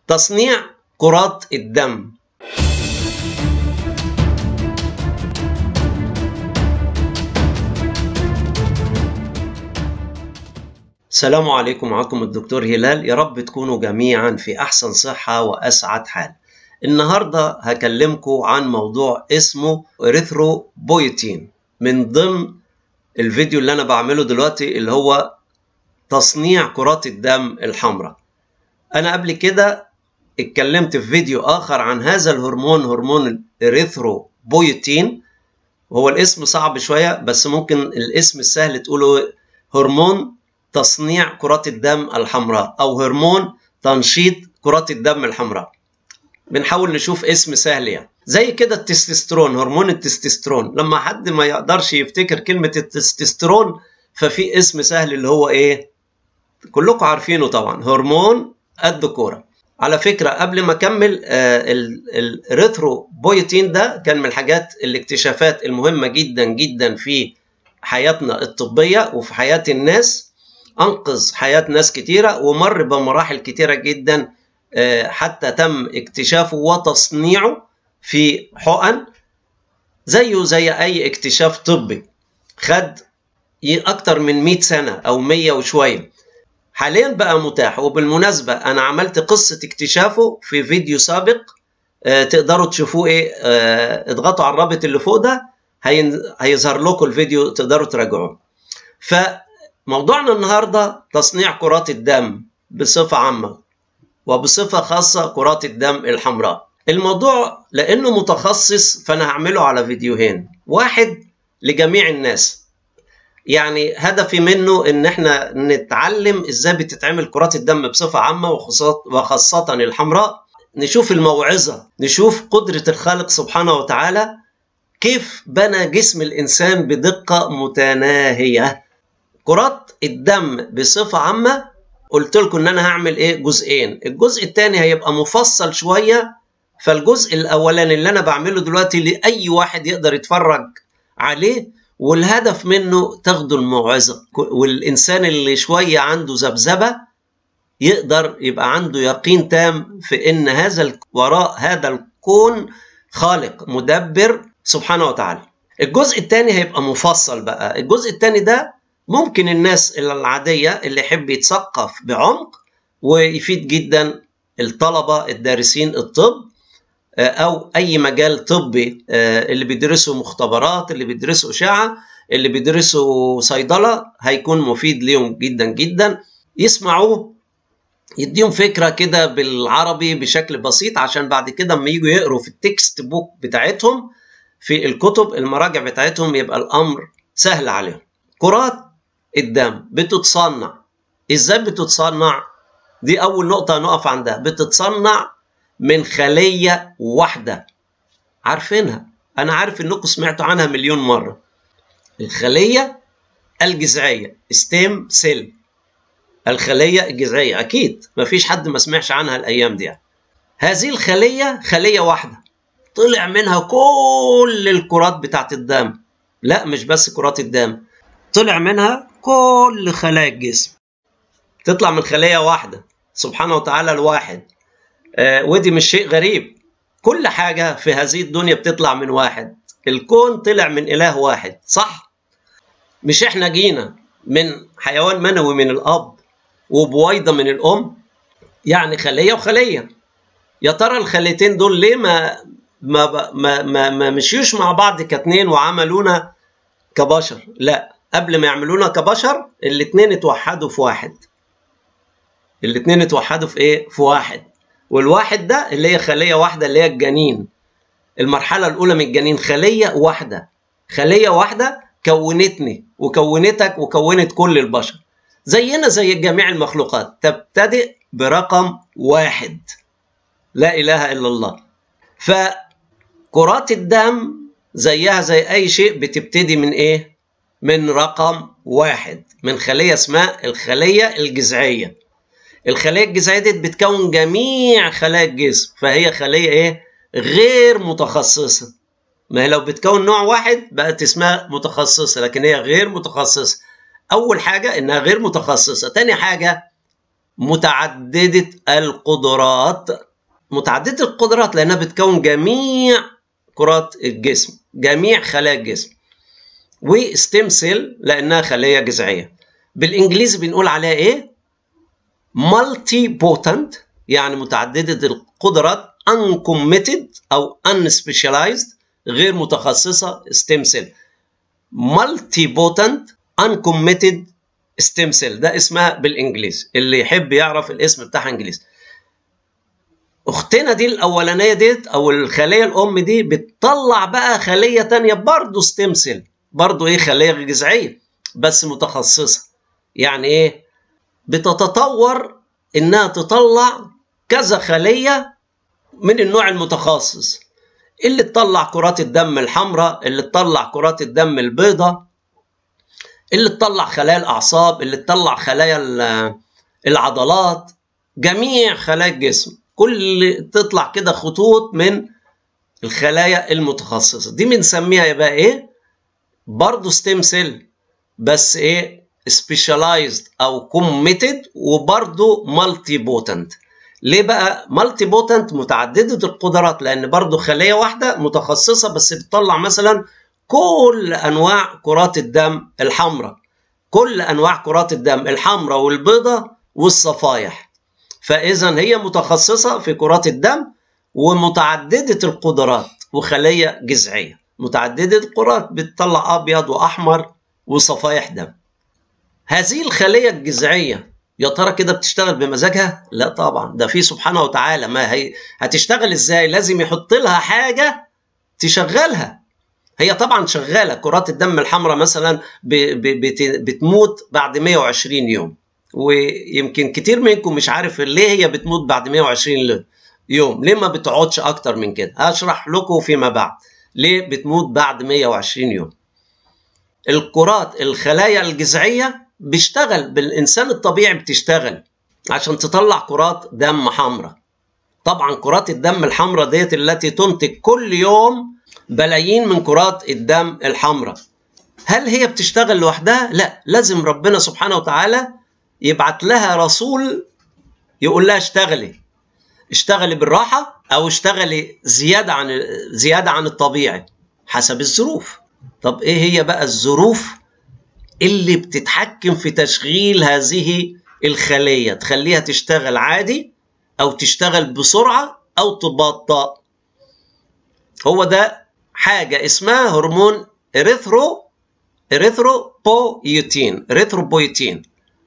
تصنيع كرات الدم السلام عليكم معكم الدكتور هلال يا رب تكونوا جميعا في أحسن صحة وأسعد حال النهاردة هكلمكم عن موضوع اسمه إريثروبويتين من ضمن الفيديو اللي أنا بعمله دلوقتي اللي هو تصنيع كرات الدم الحمراء أنا قبل كده اتكلمت في فيديو آخر عن هذا الهرمون هرمون الإريثروبويتين وهو الاسم صعب شوية بس ممكن الاسم السهل تقوله هرمون تصنيع كرات الدم الحمراء أو هرمون تنشيط كرات الدم الحمراء بنحاول نشوف اسم سهل يعني زي كده التستوستيرون هرمون التستوستيرون لما حد ما يقدرش يفتكر كلمة التستوستيرون ففي اسم سهل اللي هو ايه كلكم عارفينه طبعا هرمون الذكورة على فكرة قبل ما أكمل الريثروبويتين ده كان من الحاجات الاكتشافات المهمة جدا جدا في حياتنا الطبية وفي حياة الناس أنقذ حياة ناس كتيرة ومر بمراحل كتيرة جدا حتى تم اكتشافه وتصنيعه في حقن زيه زي أي اكتشاف طبي خد أكتر من 100 سنة أو 100 وشوية حاليا بقى متاح وبالمناسبة أنا عملت قصة اكتشافه في فيديو سابق تقدروا تشوفوه إيه اضغطوا على الرابط اللي فوق ده هيظهر لكم الفيديو تقدروا تراجعوه فموضوعنا النهاردة تصنيع كرات الدم بصفة عامة وبصفة خاصة كرات الدم الحمراء الموضوع لأنه متخصص فأنا هعمله على فيديوهين واحد لجميع الناس يعني هدفي منه ان احنا نتعلم ازاي بتتعمل كرات الدم بصفة عامة وخاصة الحمراء نشوف الموعظة نشوف قدرة الخالق سبحانه وتعالى كيف بنى جسم الإنسان بدقة متناهية كرات الدم بصفة عامة قلت لكم ان انا هعمل ايه جزئين الجزء الثاني هيبقى مفصل شوية فالجزء الاولاني اللي انا بعمله دلوقتي لاي واحد يقدر يتفرج عليه والهدف منه تاخدوا الموعظة والإنسان اللي شوية عنده ذبذبة يقدر يبقى عنده يقين تام في إن هذا وراء هذا الكون خالق مدبر سبحانه وتعالى الجزء الثاني هيبقى مفصل بقى الجزء الثاني ده ممكن الناس العادية اللي يحب يتثقف بعمق ويفيد جدا الطلبة الدارسين الطب او اي مجال طبي اللي بيدرسوا مختبرات اللي بيدرسوا اشعه اللي بيدرسوا صيدله هيكون مفيد ليهم جدا جدا يسمعوه يديهم فكره كده بالعربي بشكل بسيط عشان بعد كده اما يجوا يقروا في التكست بوك بتاعتهم في الكتب المراجع بتاعتهم يبقى الامر سهل عليهم كرات الدم بتتصنع ازاي بتتصنع دي اول نقطه نقف عندها بتتصنع من خلية واحدة عارفينها أنا عارف إنكم سمعتوا عنها مليون مرة الخلية الجذعية ستيم سيل الخلية الجذعية أكيد مفيش حد ما سمعش عنها الأيام دي يعني. هذه الخلية خلية واحدة طلع منها كل الكرات بتاعت الدم لا مش بس كرات الدم طلع منها كل خلايا الجسم تطلع من خلية واحدة سبحانه وتعالى الواحد آه ودي مش شيء غريب كل حاجة في هذه الدنيا بتطلع من واحد الكون طلع من إله واحد صح؟ مش احنا جينا من حيوان منوي من الأب وبويضة من الأم يعني خلية وخلية يا ترى الخليتين دول ليه ما ما ما ما, ما مشيوش مع بعض كاتنين وعملونا كبشر لا قبل ما يعملونا كبشر الاتنين اتوحدوا في واحد الاتنين اتوحدوا في ايه في واحد والواحد ده اللي هي خليه واحده اللي هي الجنين المرحله الاولى من الجنين خليه واحده خليه واحده كونتني وكونتك وكونت كل البشر زينا زي جميع المخلوقات تبتدئ برقم واحد لا اله الا الله فكرات الدم زيها زي اي شيء بتبتدي من ايه من رقم واحد من خليه اسمها الخليه الجذعيه الخلايا الجذعيه دي بتكون جميع خلايا الجسم فهي خليه ايه غير متخصصه ما هي لو بتكون نوع واحد بقت اسمها متخصصه لكن هي غير متخصصه اول حاجه انها غير متخصصه تاني حاجه متعدده القدرات متعدده القدرات لانها بتكون جميع كرات الجسم جميع خلايا الجسم وستيم سيل لانها خليه جذعيه بالانجليزي بنقول عليها ايه مالتي بوتنت يعني متعدده القدرات uncommitted او unspecialized غير متخصصه ستيم سيل مالتي بوتنت uncommitted ستيم سيل ده اسمها بالانجليزي اللي يحب يعرف الاسم بتاعها انجليزي اختنا دي الاولانيه ديت او الخليه الام دي بتطلع بقى خليه تانية برضه ستيم سيل برضه ايه خليه جذعيه بس متخصصه يعني ايه بتتطور انها تطلع كذا خليه من النوع المتخصص اللي تطلع كرات الدم الحمراء اللي تطلع كرات الدم البيضاء اللي تطلع خلايا الاعصاب اللي تطلع خلايا العضلات جميع خلايا الجسم كل تطلع كده خطوط من الخلايا المتخصصه دي بنسميها يبقى ايه برضه ستيم سيل بس ايه سبيشاليزد او كوميتد وبرضه مالتي بوتنت ليه بقى مالتي بوتنت متعدده القدرات لان برضه خليه واحده متخصصه بس بتطلع مثلا كل انواع كرات الدم الحمراء كل انواع كرات الدم الحمراء والبيضاء والصفايح فاذا هي متخصصه في كرات الدم ومتعدده القدرات وخليه جذعيه متعدده القدرات بتطلع ابيض واحمر وصفايح دم هذه الخليه الجذعيه يا ترى كده بتشتغل بمزاجها؟ لا طبعا ده في سبحانه وتعالى ما هي هتشتغل ازاي؟ لازم يحط لها حاجه تشغلها. هي طبعا شغاله كرات الدم الحمراء مثلا بتموت بعد 120 يوم ويمكن كتير منكم مش عارف ليه هي بتموت بعد 120 يوم ليه ما بتقعدش اكتر من كده هشرح لكم فيما بعد ليه بتموت بعد 120 يوم الكرات الخلايا الجذعيه بيشتغل بالانسان الطبيعي بتشتغل عشان تطلع كرات دم حمراء طبعا كرات الدم الحمراء ديت التي تنتج كل يوم بلايين من كرات الدم الحمراء هل هي بتشتغل لوحدها لا لازم ربنا سبحانه وتعالى يبعت لها رسول يقول لها اشتغلي اشتغلي بالراحه او اشتغلي زياده عن زياده عن الطبيعي حسب الظروف طب ايه هي بقى الظروف اللي بتتحكم في تشغيل هذه الخليه تخليها تشتغل عادي او تشتغل بسرعه او تبطأ هو ده حاجه اسمها هرمون اريثرو اريثروبويتين اريثروبويتين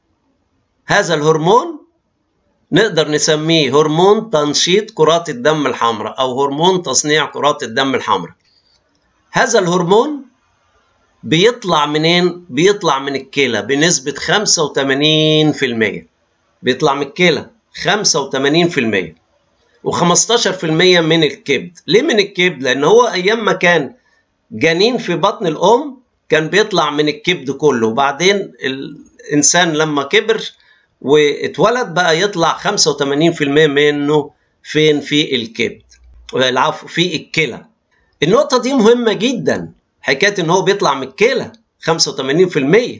هذا الهرمون نقدر نسميه هرمون تنشيط كرات الدم الحمراء او هرمون تصنيع كرات الدم الحمراء هذا الهرمون بيطلع منين بيطلع من الكلى بنسبة 85% بيطلع من الكلى 85% و15% من الكبد ليه من الكبد لان هو ايام ما كان جنين في بطن الام كان بيطلع من الكبد كله وبعدين الانسان لما كبر واتولد بقى يطلع 85% منه فين في الكبد العفو في الكلى النقطة دي مهمة جدا حكاية ان هو بيطلع من الكلى 85%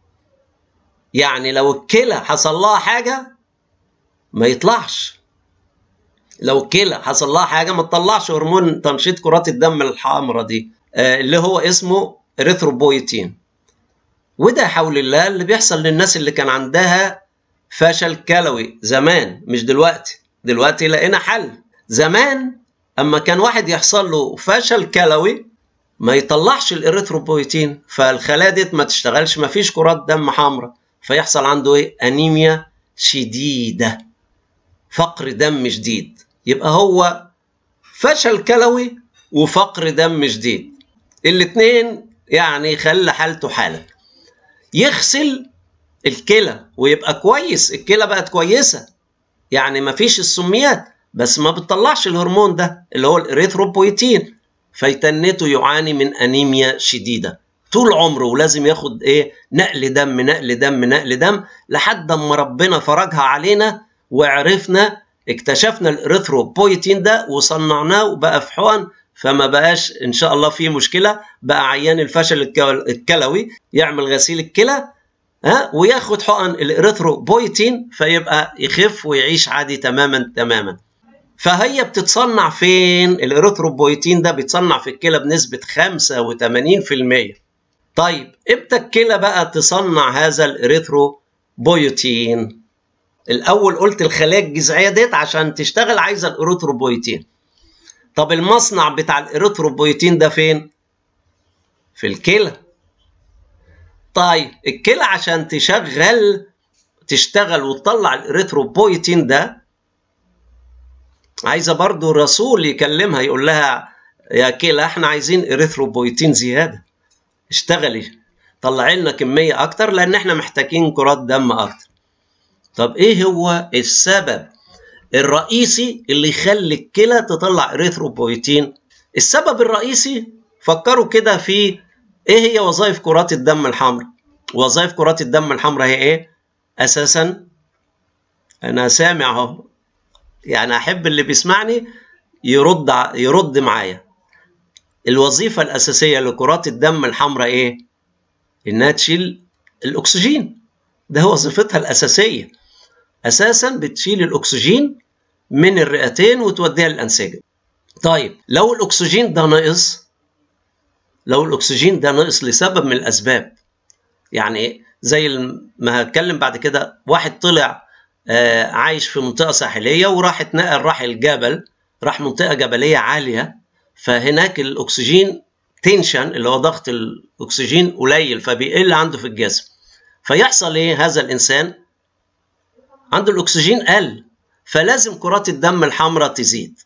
يعني لو الكلى حصل لها حاجة ما يطلعش لو الكلى حصل لها حاجة ما تطلعش هرمون تنشيط كرات الدم الحمراء دي اللي هو اسمه اريثروبويتين وده حول الله اللي بيحصل للناس اللي كان عندها فشل كلوي زمان مش دلوقتي دلوقتي لقينا حل زمان اما كان واحد يحصل له فشل كلوي ما يطلعش الاريثروبويتين فالخلايا ديت ما تشتغلش ما فيش كرات دم حمراء فيحصل عنده ايه انيميا شديده فقر دم شديد يبقى هو فشل كلوي وفقر دم شديد الاثنين يعني يخلي حالته حاله يغسل الكلى ويبقى كويس الكلى بقت كويسه يعني ما فيش السميات بس ما بتطلعش الهرمون ده اللي هو الاريثروبويتين فيتنته يعاني من انيميا شديده طول عمره ولازم ياخد ايه نقل دم نقل دم نقل دم لحد ما ربنا فرجها علينا وعرفنا اكتشفنا الاريثروبويتين ده وصنعناه وبقى في حقن فما بقاش ان شاء الله فيه مشكله بقى عيان الفشل الكلوي يعمل غسيل الكلى ها وياخد حقن الاريثروبويتين فيبقى يخف ويعيش عادي تماما تماما فهي بتتصنع فين الاريثروبويتين ده بيتصنع في الكلى بنسبه 85% طيب امتى الكلى بقى تصنع هذا الاريثروبويتين الاول قلت الخلايا الجذعيه ديت عشان تشتغل عايزه الاريثروبويتين طب المصنع بتاع الاريثروبويتين ده فين في الكلى طيب الكلى عشان تشغل تشتغل وتطلع الاريثروبويتين ده عايزه برضو رسول يكلمها يقول لها يا كلى احنا عايزين اريثروبويتين زياده اشتغلي طلعي لنا كميه اكتر لان احنا محتاجين كرات دم اكتر طب ايه هو السبب الرئيسي اللي يخلي الكلى تطلع اريثروبويتين السبب الرئيسي فكروا كده في ايه هي وظائف كرات الدم الحمراء وظائف كرات الدم الحمراء هي ايه اساسا انا سامع اهو يعني احب اللي بيسمعني يرد يرد معايا الوظيفه الاساسيه لكرات الدم الحمراء ايه انها تشيل الاكسجين ده وظيفتها الاساسيه اساسا بتشيل الاكسجين من الرئتين وتوديها للانسجه طيب لو الاكسجين ده ناقص لو الاكسجين ده ناقص لسبب من الاسباب يعني زي ما هتكلم بعد كده واحد طلع آه عايش في منطقه ساحليه وراح اتنقل راح الجبل راح منطقه جبليه عاليه فهناك الاكسجين تنشن اللي هو ضغط الاكسجين قليل فبيقل عنده في الجسم فيحصل ايه هذا الانسان عنده الاكسجين قل فلازم كرات الدم الحمراء تزيد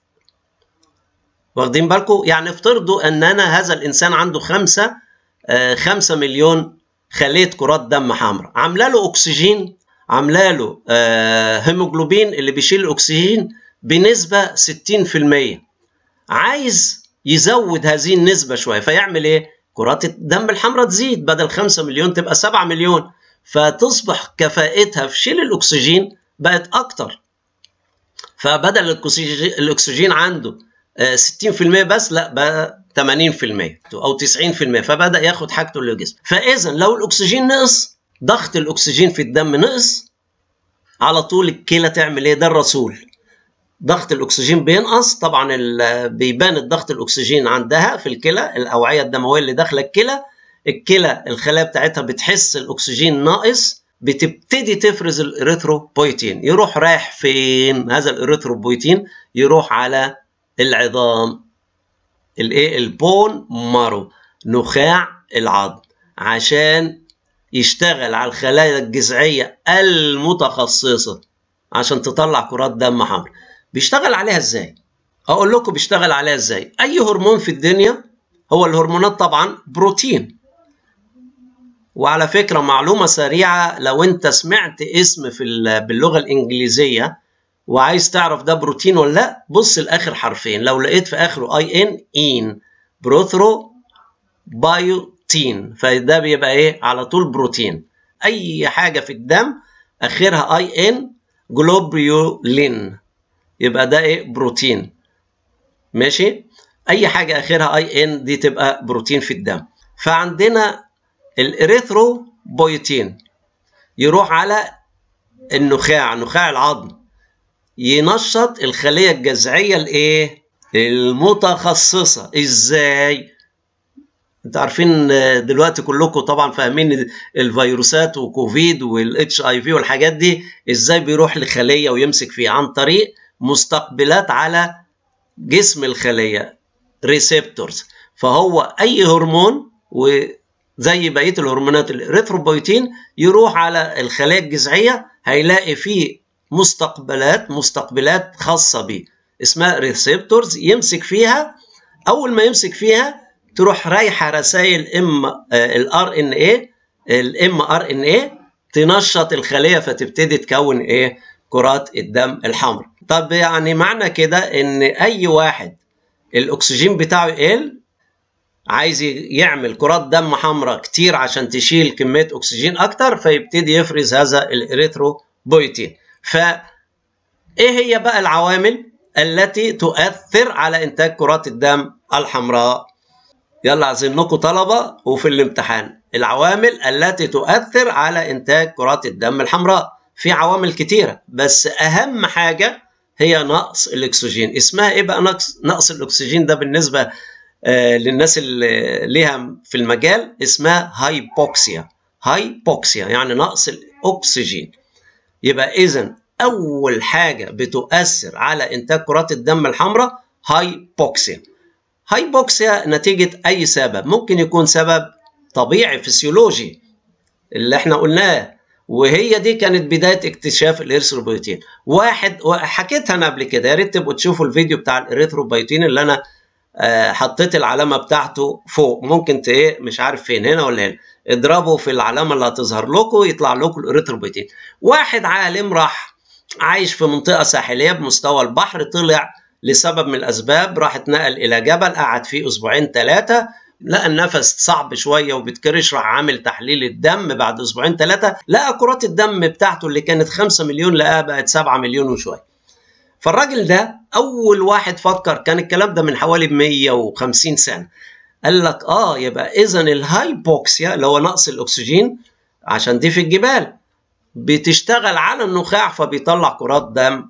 واخدين بالكم يعني افترضوا ان انا هذا الانسان عنده خمسة آه خمسة مليون خلية كرات دم حمراء عامله له اكسجين عامله له آه هيموجلوبين اللي بيشيل الاكسجين بنسبة 60% عايز يزود هذه النسبة شوية فيعمل ايه كرات الدم الحمراء تزيد بدل 5 مليون تبقى 7 مليون فتصبح كفاءتها في شيل الاكسجين بقت اكتر فبدل الاكسجين عنده 60% بس لا بقى 80% او 90% فبدا ياخد حاجته للجسم فاذا لو الاكسجين نقص ضغط الاكسجين في الدم نقص على طول الكلى تعمل ايه ده الرسول ضغط الاكسجين بينقص طبعا بيبان الضغط الاكسجين عندها في الكلى الاوعيه الدمويه اللي داخله الكلى الكلى الخلايا بتاعتها بتحس الاكسجين ناقص بتبتدي تفرز الاريثروبويتين يروح رايح فين هذا الاريثروبويتين يروح على العظام الايه البون مارو نخاع العظم عشان يشتغل على الخلايا الجذعيه المتخصصه عشان تطلع كرات دم حمراء بيشتغل عليها ازاي اقول لكم بيشتغل عليها ازاي اي هرمون في الدنيا هو الهرمونات طبعا بروتين وعلى فكرة معلومة سريعة لو انت سمعت اسم في باللغة الانجليزية وعايز تعرف ده بروتين ولا لا بص لاخر حرفين لو لقيت في اخره اي ان ان بروثرو بايوتين فده بيبقى ايه على طول بروتين اي حاجة في الدم اخرها اي ان جلوبريولين يبقى ده ايه بروتين ماشي اي حاجة اخرها اي ان دي تبقى بروتين في الدم فعندنا الاريثروبويتين يروح على النخاع نخاع العظم ينشط الخلية الجذعية الايه المتخصصة ازاي انتوا عارفين دلوقتي كلكم طبعا فاهمين الفيروسات وكوفيد والاتش اي في والحاجات دي ازاي بيروح لخليه ويمسك فيها عن طريق مستقبلات على جسم الخليه ريسبتورز فهو اي هرمون وزي بقيه الهرمونات الاريثروبويتين يروح على الخلايا الجذعيه هيلاقي فيه مستقبلات مستقبلات خاصه بيه اسمها ريسبتورز يمسك فيها اول ما يمسك فيها تروح رايحه رسائل ام الار ان اي الام ار ان اي تنشط الخليه فتبتدي تكون ايه كرات الدم الحمراء طب يعني معنى كده ان اي واحد الاكسجين بتاعه يقل عايز يعمل كرات دم حمراء كتير عشان تشيل كميه اكسجين اكتر فيبتدي يفرز هذا الاريثروبويتين ف ايه هي بقى العوامل التي تؤثر على انتاج كرات الدم الحمراء يلا عايزينكم طلبه وفي الامتحان العوامل التي تؤثر على انتاج كرات الدم الحمراء في عوامل كتيره بس اهم حاجه هي نقص الاكسجين اسمها ايه بقى نقص نقص الاكسجين ده بالنسبه آه للناس اللي ليها في المجال اسمها هايبوكسيا هايبوكسيا يعني نقص الاكسجين يبقى اذا اول حاجه بتؤثر على انتاج كرات الدم الحمراء هايبوكسيا هايبوكسيا نتيجه اي سبب ممكن يكون سبب طبيعي فسيولوجي اللي احنا قلناه وهي دي كانت بدايه اكتشاف الاريثروبيوتين واحد حكيتها انا قبل كده يا ريت تبقوا تشوفوا الفيديو بتاع الاريثروبيوتين اللي انا آه حطيت العلامه بتاعته فوق ممكن ايه مش عارف فين هنا ولا هنا اضربوا في العلامه اللي هتظهر لكم يطلع لكم الاريثروبيوتين واحد عالم راح عايش في منطقه ساحليه بمستوى البحر طلع لسبب من الاسباب راح اتنقل الى جبل قعد فيه اسبوعين ثلاثه لقى النفس صعب شويه وبتكرش راح عامل تحليل الدم بعد اسبوعين ثلاثه لقى كرات الدم بتاعته اللي كانت 5 مليون لقاها بقت 7 مليون وشويه فالراجل ده اول واحد فكر كان الكلام ده من حوالي 150 سنه قال لك اه يبقى اذا الهايبوكسيا اللي هو نقص الاكسجين عشان دي في الجبال بتشتغل على النخاع فبيطلع كرات دم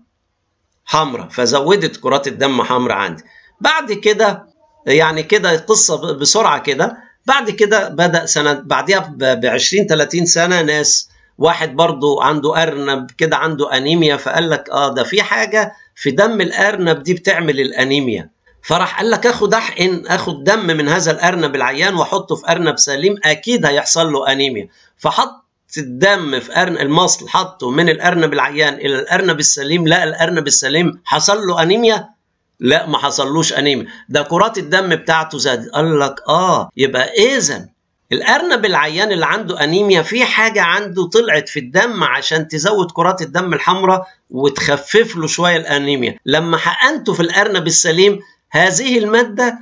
حمراء فزودت كرات الدم حمراء عندي بعد كده يعني كده قصة بسرعة كده بعد كده بدأ سنة بعدها ب 20 30 سنة ناس واحد برضو عنده أرنب كده عنده أنيميا فقال لك آه ده في حاجة في دم الأرنب دي بتعمل الأنيميا فراح قال لك اخد احقن اخد دم من هذا الارنب العيان واحطه في ارنب سليم اكيد هيحصل له انيميا فحط الدم في أرن المصل حطه من الارنب العيان الى الارنب السليم لقى الارنب السليم حصل له انيميا لا ما حصلوش انيميا ده كرات الدم بتاعته زادت قال لك اه يبقى اذا الارنب العيان اللي عنده انيميا في حاجه عنده طلعت في الدم عشان تزود كرات الدم الحمراء وتخفف له شويه الانيميا لما حقنته في الارنب السليم هذه الماده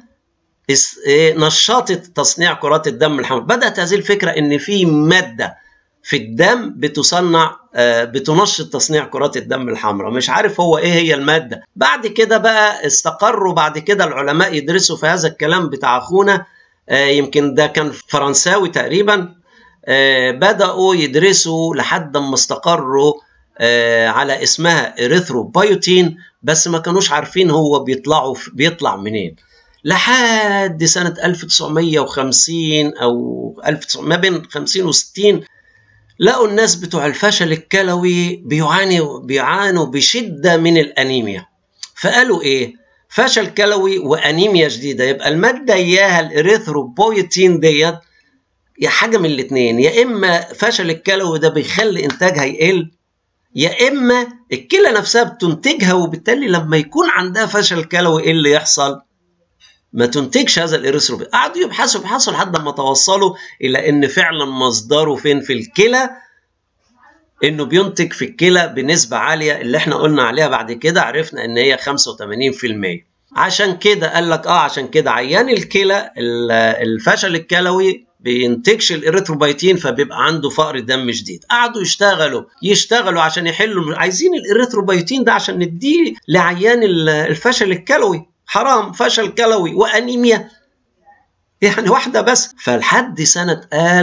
نشطت تصنيع كرات الدم الحمراء بدات هذه الفكره ان في ماده في الدم بتصنع بتنشط تصنيع كرات الدم الحمراء مش عارف هو ايه هي الماده بعد كده بقى استقروا بعد كده العلماء يدرسوا في هذا الكلام بتاع اخونا يمكن ده كان فرنساوي تقريبا بداوا يدرسوا لحد ما استقروا على اسمها اريثروبيوتين بس ما كانوش عارفين هو بيطلعوا بيطلع منين لحد سنة 1950 أو 1900 ما بين 50 و60 لقوا الناس بتوع الفشل الكلوي بيعانوا بيعانوا بشدة من الأنيميا فقالوا إيه؟ فشل كلوي وأنيميا شديدة يبقى المادة إياها الإريثروبويتين ديت يا حاجة من الاتنين يا إما فشل الكلوي ده بيخلي إنتاجها يقل يا إما الكلى نفسها بتنتجها وبالتالي لما يكون عندها فشل كلوي إيه اللي يحصل؟ ما تنتجش هذا الاريثروبيت قعدوا يبحثوا يبحثوا لحد ما توصلوا الى ان فعلا مصدره فين في الكلى انه بينتج في الكلى بنسبه عاليه اللي احنا قلنا عليها بعد كده عرفنا ان هي 85% عشان كده قال لك اه عشان كده عيان الكلى الفشل الكلوي بينتجش الاريثروبيتين فبيبقى عنده فقر دم شديد قعدوا يشتغلوا يشتغلوا عشان يحلوا عايزين الاريثروبيتين ده عشان نديه لعيان الفشل الكلوي حرام فشل كلوي وانيميا يعني واحدة بس فلحد سنة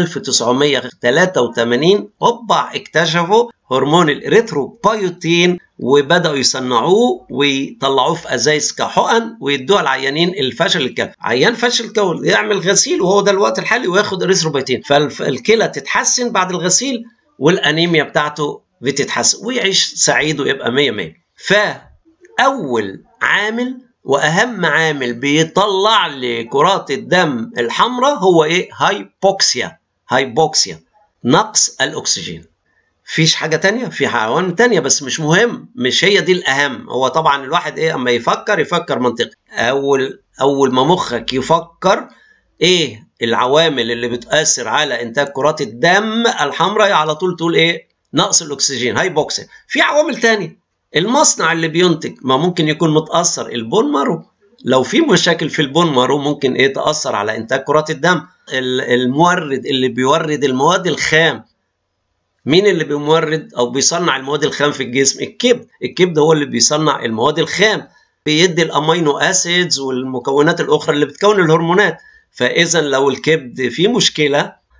1983 هوبا اكتشفوا هرمون الاريثروبيوتين وبدأوا يصنعوه ويطلعوه في ازايز كحقن ويدوها لعيانين الفشل الكلوي عيان فشل الكلوي يعمل غسيل وهو ده الوقت الحالي وياخد اريثروبيوتين فالكلى تتحسن بعد الغسيل والانيميا بتاعته بتتحسن ويعيش سعيد ويبقى 100 100 فأول عامل واهم عامل بيطلع لي كرات الدم الحمراء هو ايه هايبوكسيا هايبوكسيا نقص الاكسجين فيش حاجة تانية في عوامل تانية بس مش مهم مش هي دي الأهم هو طبعا الواحد إيه أما يفكر يفكر منطقي أول أول ما مخك يفكر إيه العوامل اللي بتأثر على إنتاج كرات الدم الحمراء على طول تقول إيه نقص الأكسجين هايبوكسيا في عوامل تانية المصنع اللي بينتج ما ممكن يكون متأثر البون مارو لو في مشاكل في البون مارو ممكن ايه تأثر على انتاج كرات الدم المورد اللي بيورد المواد الخام مين اللي بيمورد او بيصنع المواد الخام في الجسم الكبد الكبد هو اللي بيصنع المواد الخام بيدي الامينو اسيدز والمكونات الاخرى اللي بتكون الهرمونات فاذا لو الكبد فيه مشكله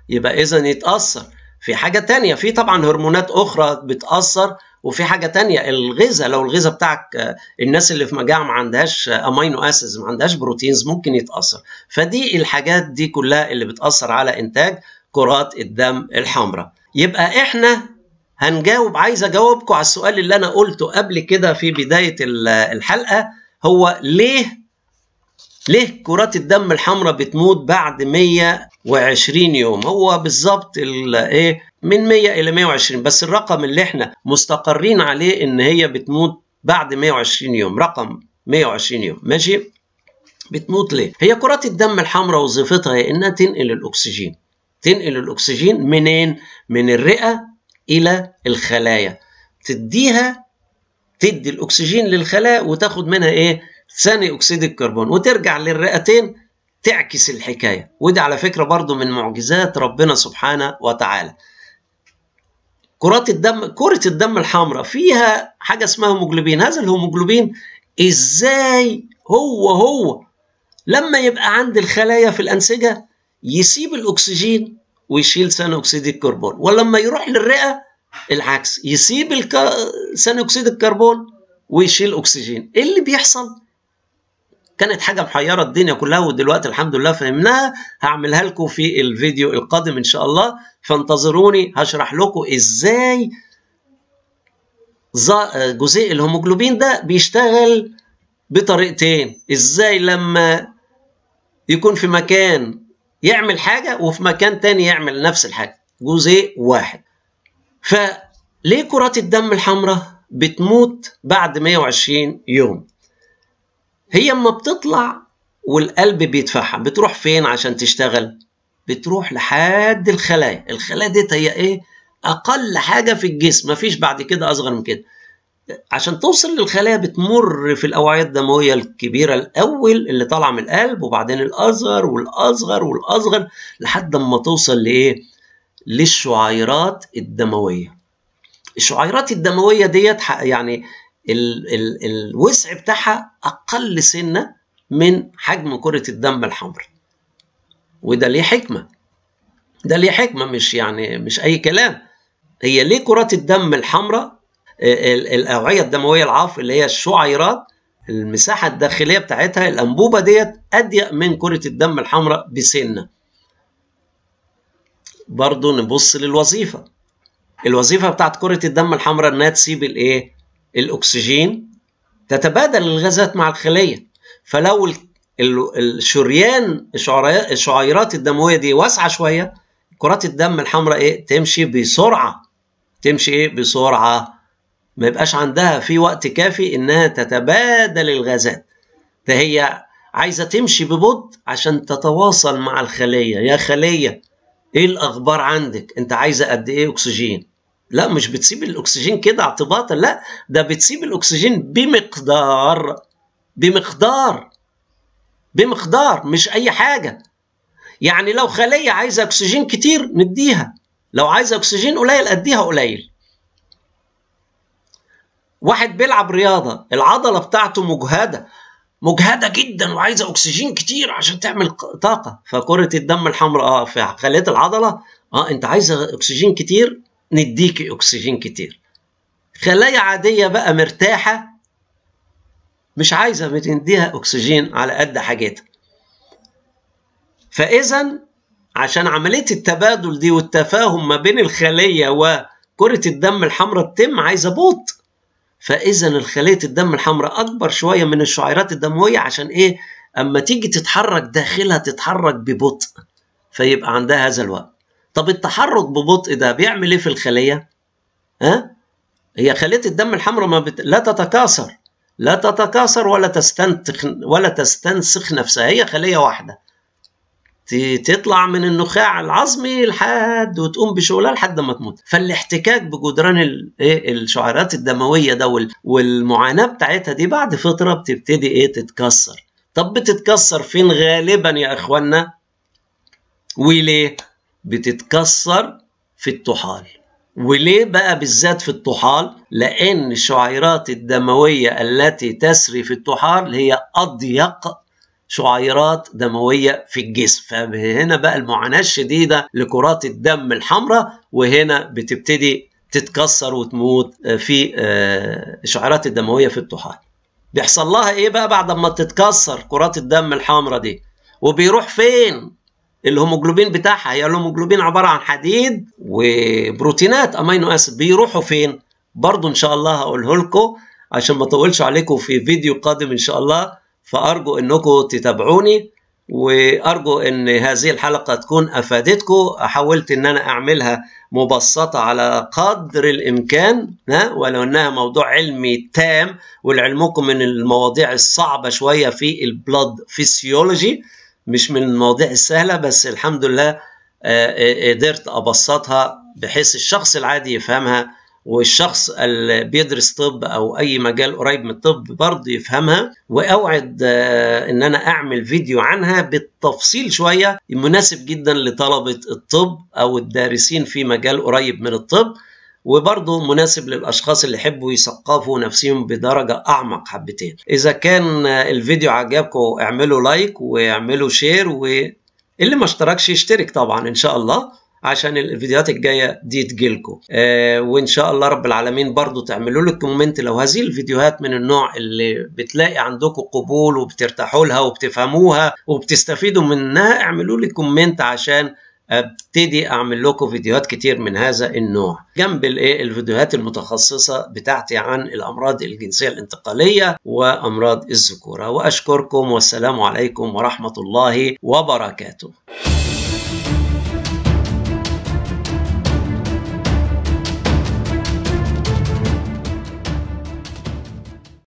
يبقى اذا يتاثر في حاجه تانية في طبعا هرمونات اخرى بتاثر وفي حاجه تانية الغذاء لو الغذاء بتاعك الناس اللي في مجاعه ما عندهاش امينو اسيدز ما عندهاش بروتينز ممكن يتاثر فدي الحاجات دي كلها اللي بتاثر على انتاج كرات الدم الحمراء يبقى احنا هنجاوب عايز اجاوبكم على السؤال اللي انا قلته قبل كده في بدايه الحلقه هو ليه ليه كرات الدم الحمراء بتموت بعد 120 يوم هو بالظبط ايه من 100 الى 120 بس الرقم اللي احنا مستقرين عليه ان هي بتموت بعد 120 يوم رقم 120 يوم ماشي بتموت ليه هي كرات الدم الحمراء وظيفتها هي انها تنقل الاكسجين تنقل الاكسجين منين من الرئه الى الخلايا تديها تدي الاكسجين للخلايا وتاخد منها ايه ثاني اكسيد الكربون وترجع للرئتين تعكس الحكايه ودي على فكره برضو من معجزات ربنا سبحانه وتعالى كرات الدم كرة الدم الحمراء فيها حاجة اسمها هيموجلوبين هذا الهيموجلوبين ازاي هو هو لما يبقى عند الخلايا في الأنسجة يسيب الأكسجين ويشيل ثاني أكسيد الكربون ولما يروح للرئة العكس يسيب الك... ثاني أكسيد الكربون ويشيل أكسجين إيه اللي بيحصل؟ كانت حاجة محيرة الدنيا كلها ودلوقتي الحمد لله فهمناها هعملها لكم في الفيديو القادم إن شاء الله فانتظروني هشرح لكم إزاي جزيء الهيموجلوبين ده بيشتغل بطريقتين إزاي لما يكون في مكان يعمل حاجة وفي مكان تاني يعمل نفس الحاجة جزيء واحد فليه كرات الدم الحمراء بتموت بعد 120 يوم هي اما بتطلع والقلب بيدفعها بتروح فين عشان تشتغل بتروح لحد الخلايا الخلايا ديت هي ايه اقل حاجه في الجسم مفيش بعد كده اصغر من كده عشان توصل للخلايا بتمر في الاوعيه الدمويه الكبيره الاول اللي طالعه من القلب وبعدين الاصغر والاصغر والاصغر لحد ما توصل لايه للشعيرات الدمويه الشعيرات الدمويه ديت يعني ال ال الوسع بتاعها اقل سنه من حجم كره الدم الحمراء وده ليه حكمه ده ليه حكمه مش يعني مش اي كلام هي ليه كرات الدم الحمراء الاوعيه الدمويه العاف اللي هي الشعيرات المساحه الداخليه بتاعتها الانبوبه ديت اضيق من كره الدم الحمراء بسنه برضه نبص للوظيفه الوظيفه بتاعت كره الدم الحمراء انها تسيب الايه الاكسجين تتبادل الغازات مع الخليه فلو الشريان الشعيرات الدمويه دي واسعه شويه كرات الدم الحمراء ايه تمشي بسرعه تمشي ايه بسرعه ما يبقاش عندها في وقت كافي انها تتبادل الغازات فهي عايزه تمشي ببطء عشان تتواصل مع الخليه يا خليه ايه الاخبار عندك انت عايزه قد ايه اكسجين لا مش بتسيب الاكسجين كده اعتباطا لا ده بتسيب الاكسجين بمقدار بمقدار بمقدار مش اي حاجه يعني لو خليه عايزه اكسجين كتير نديها لو عايزه اكسجين قليل اديها قليل واحد بيلعب رياضه العضله بتاعته مجهده مجهده جدا وعايزه اكسجين كتير عشان تعمل طاقه فكره الدم الحمراء اه في خليه العضله اه انت عايزه اكسجين كتير نديكي اكسجين كتير خلايا عاديه بقى مرتاحه مش عايزه بنديها اكسجين على قد حاجتها فاذا عشان عمليه التبادل دي والتفاهم ما بين الخليه وكره الدم الحمراء تتم عايزه بطء فاذا الخليه الدم الحمراء اكبر شويه من الشعيرات الدمويه عشان ايه اما تيجي تتحرك داخلها تتحرك ببطء فيبقى عندها هذا الوقت طب التحرك ببطء ده بيعمل ايه في الخليه ها هي خليه الدم الحمراء ما بت... لا تتكاثر لا تتكاثر ولا تستنتخ ولا تستنسخ نفسها هي خليه واحده تطلع من النخاع العظمي لحد وتقوم بشغلها لحد ما تموت فالاحتكاك بجدران الشعيرات الدمويه ده والمعاناه بتاعتها دي بعد فتره بتبتدي ايه تتكسر طب بتتكسر فين غالبا يا اخوانا وليه بتتكسر في الطحال وليه بقى بالذات في الطحال لان الشعيرات الدمويه التي تسري في الطحال هي اضيق شعيرات دمويه في الجسم فهنا بقى المعاناه الشديده لكرات الدم الحمراء وهنا بتبتدي تتكسر وتموت في الشعيرات الدمويه في الطحال بيحصل لها ايه بقى بعد ما تتكسر كرات الدم الحمراء دي وبيروح فين الهيموجلوبين بتاعها هي الهيموجلوبين عباره عن حديد وبروتينات امينو اسيد بيروحوا فين برضو ان شاء الله هقوله لكم عشان ما اطولش عليكم في فيديو قادم ان شاء الله فارجو انكم تتابعوني وارجو ان هذه الحلقه تكون افادتكم حاولت ان انا اعملها مبسطه على قدر الامكان ها ولو انها موضوع علمي تام ولعلمكم من المواضيع الصعبه شويه في البلاد فيسيولوجي مش من المواضيع السهله بس الحمد لله قدرت ابسطها بحيث الشخص العادي يفهمها والشخص اللي بيدرس طب او اي مجال قريب من الطب برضه يفهمها واوعد ان انا اعمل فيديو عنها بالتفصيل شويه مناسب جدا لطلبه الطب او الدارسين في مجال قريب من الطب وبرضه مناسب للاشخاص اللي يحبوا يثقفوا نفسهم بدرجه اعمق حبتين اذا كان الفيديو عجبكم اعملوا لايك واعملوا شير واللي ما اشتركش يشترك طبعا ان شاء الله عشان الفيديوهات الجايه دي تجيلكم آه وان شاء الله رب العالمين برضو تعملوا لي كومنت لو هذه الفيديوهات من النوع اللي بتلاقي عندكم قبول وبترتاحوا لها وبتفهموها وبتستفيدوا منها اعملوا لي كومنت عشان ابتدي اعمل لكم فيديوهات كتير من هذا النوع جنب الايه الفيديوهات المتخصصه بتاعتي عن الامراض الجنسيه الانتقاليه وامراض الذكوره واشكركم والسلام عليكم ورحمه الله وبركاته